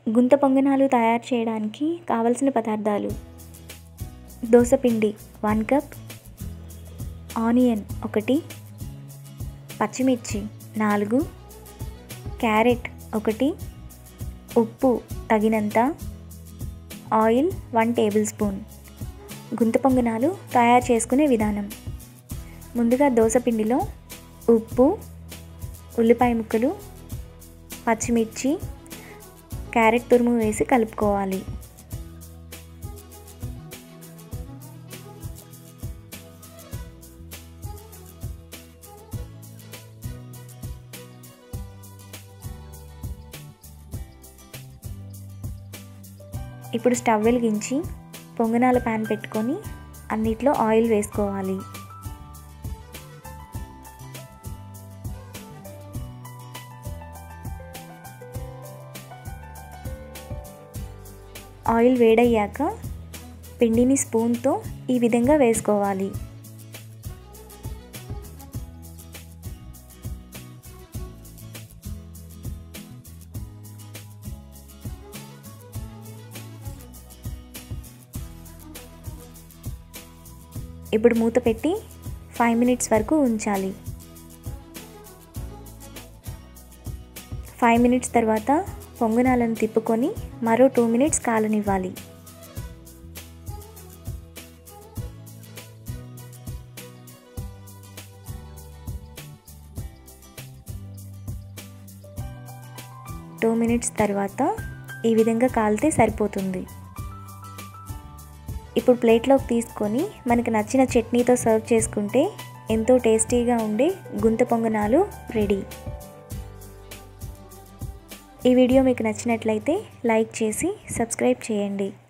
గుంత పొంగనాలు తయారు చేయడానికి కావలసిన పదార్థాలు దోసపిండి వన్ కప్ ఆనియన్ ఒకటి పచ్చిమిర్చి నాలుగు క్యారెట్ ఒకటి ఉప్పు తగినంత ఆయిల్ వన్ టేబుల్ స్పూన్ గుంత పొంగనాలు తయారు చేసుకునే విధానం ముందుగా దోసపిండిలో ఉప్పు ఉల్లిపాయ ముక్కలు పచ్చిమిర్చి క్యారెట్ తురుము వేసి కలుపుకోవాలి ఇప్పుడు స్టవ్ వెలిగించి పొంగనాల ప్యాన్ పెట్టుకొని అన్నిట్లో ఆయిల్ వేసుకోవాలి ఆయిల్ వేడయ్యాక పిండిని స్పూన్తో ఈ విధంగా వేసుకోవాలి ఇప్పుడు మూత పెట్టి ఫైవ్ మినిట్స్ వరకు ఉంచాలి ఫైవ్ మినిట్స్ తర్వాత పొంగనాలను తిప్పుకొని మరో టూ మినిట్స్ కాలనివ్వాలి టూ మినిట్స్ తర్వాత ఈ విధంగా కాలితే సరిపోతుంది ఇప్పుడు ప్లేట్లోకి తీసుకొని మనకి నచ్చిన చట్నీతో సర్వ్ చేసుకుంటే ఎంతో టేస్టీగా ఉండే గుంత పొంగనాలు రెడీ ఈ వీడియో మీకు నచ్చినట్లయితే లైక్ చేసి సబ్స్క్రైబ్ చేయండి